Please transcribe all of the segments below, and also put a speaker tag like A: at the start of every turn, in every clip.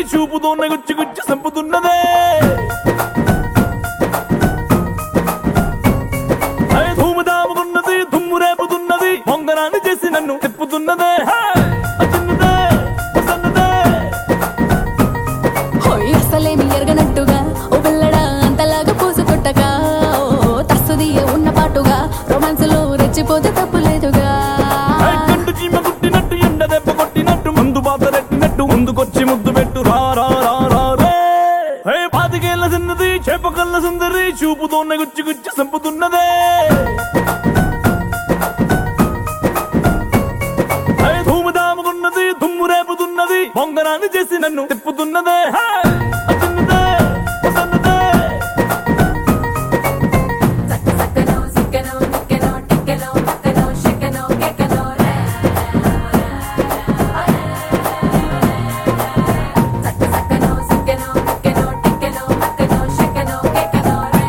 A: చూపుతోనే గుచ్చి గుచ్చి సంపుతున్నదే అరే ధూమధాముకున్నది దుమ్ము రేపుతున్నది పొంగరాన్ని చేసి నన్ను తిప్పుతున్నదే హే! వచ్చిన్నదే, వస్తున్నదే.
B: హోయ్ అసలేమి ఎరగనట్టుగా ఓ పిల్లడా అంతలాగా పూసు కొట్టగా ఓ తస్సుదియ ఉన్న పాటుగా రొమాన్స్ లో రెచ్చిపోతే తప్పులేదుగా
A: హే! కండు చీమ కుట్టినట్టు ఎండ దెబ్బ కొట్టినట్టు మందు బాత రెట్టినట్టు ముందుకొచ్చి ముద్దు పెట్టు రా రా రా రా రే హే పాతికేళ్ల చిన్నది చేపకల్ల సుందరి చూపుతోనే గుచ్చి గుచ్చి సంపుతున్నదే హే ధూమధాముకున్నది దుమ్ము రేపుతున్నది పొంగరాన్ని చేసి నన్ను తిప్పుతున్నదే హే! వచ్చిన్నదే, వస్తున్నదే.
B: సక్కనో సిక్కనో నిక్కనో టిక్కనో పక్కనో షెక్కనో కెక్కనో రే సక్కనో సిక్కనో నిక్కనో టిక్కనో పక్కనో షెక్కనో కెక్కనో రే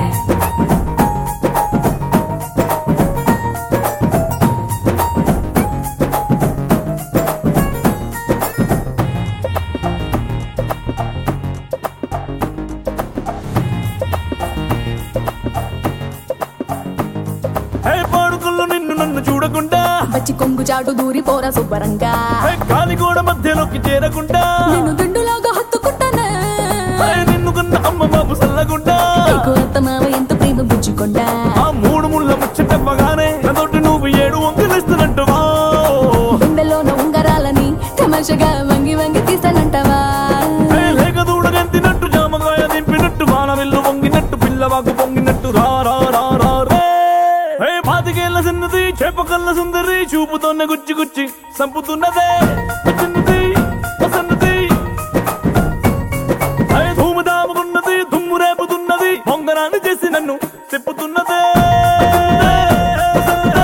A: హే పాడుకల్లో నిన్ను నన్ను చూడకుండా
B: వచ్చి కొంగు చాటు దూరి పోరా శుభ్రంగా
A: హే కాలిగోడ మధ్యలోకి చేరకుండా
B: నేను దిండులాగా హత్తుకుంటానే
A: హే నిన్ను కన్న అమ్మ బాబు సల్లగుండా
B: నీకు అత్తమావ ఎంత ప్రేమ బుజ్జుకొండా
A: ఆ మూడు ముళ్ళ ముచ్చటప్పగానే నాతోటి నువ్వు ఏడు వంకలిస్తున్నట్టువా
B: గుండెలోన ఉంగరాలని తమాషగా వంగి వంగి తీసానంటావా
A: హే లేక దూడగెంతినట్టు జామకాయ దింపినట్టు వాన వెళ్ళు వంగినట్టు పిల్లవాకు పొంగినట్టు రా రా రా రా రే హే పాతికేళ్ల చిన్నది చేపకల్ల సుందరి చూపుతోనే గుచ్చి గుచ్చి సంపుతున్నదే చిన్నది వసన్నది హే ధూమధాముకున్నది దుమ్ము రేపుతున్నది పొంగరాన్ని చేసి నన్ను తిప్పుతున్నదే వసన్నదే.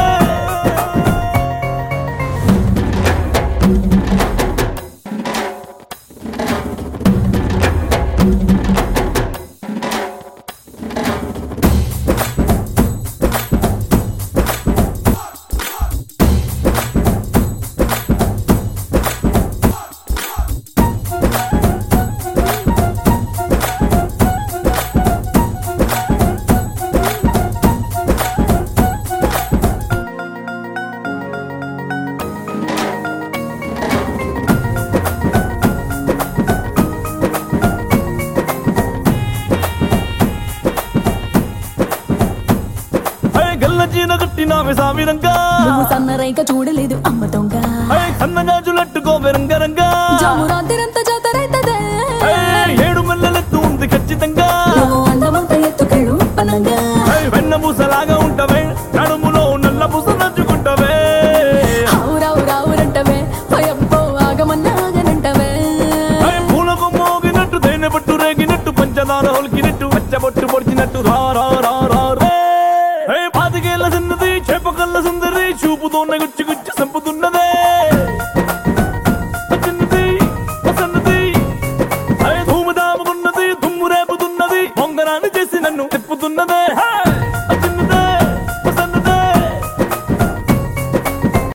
A: హే గల్ల చీన కట్టినావే సామిరంగా
B: నువ్వు సన్నరైక చూడలేదు అమ్మ దొంగ
A: హే సన్నగాజులట్టుకోవే రంగరంగా
B: జాము రాత్రిరంతా జాతరైతదే
A: హే ఏడు మెల్లలెత్తు ఉంది ఖచ్చితంగా
B: నువ్వు అందమంత ఎత్తుకెళ్ళు పనంగా
A: హే వెన్న పూసలాగా ఉంటవే నడుములో నల్ల పూస నంచుకుంటవే
B: రావు రావురంటవే అయ్యప్పో ఆగమన్నా ఆగనంటవే
A: హే పూలకు మోగినట్టు తేనె పట్టు రేగినట్టు పంచదార ఒలికినట్టు పచ్చబొట్టు పొడిచినట్టు రా రా రా రా రే హే పాతికేళ్ల చిన్నది చేపకల్ల సుందరి చూపుతోనే గుచ్చి గుచ్చి సంపుతు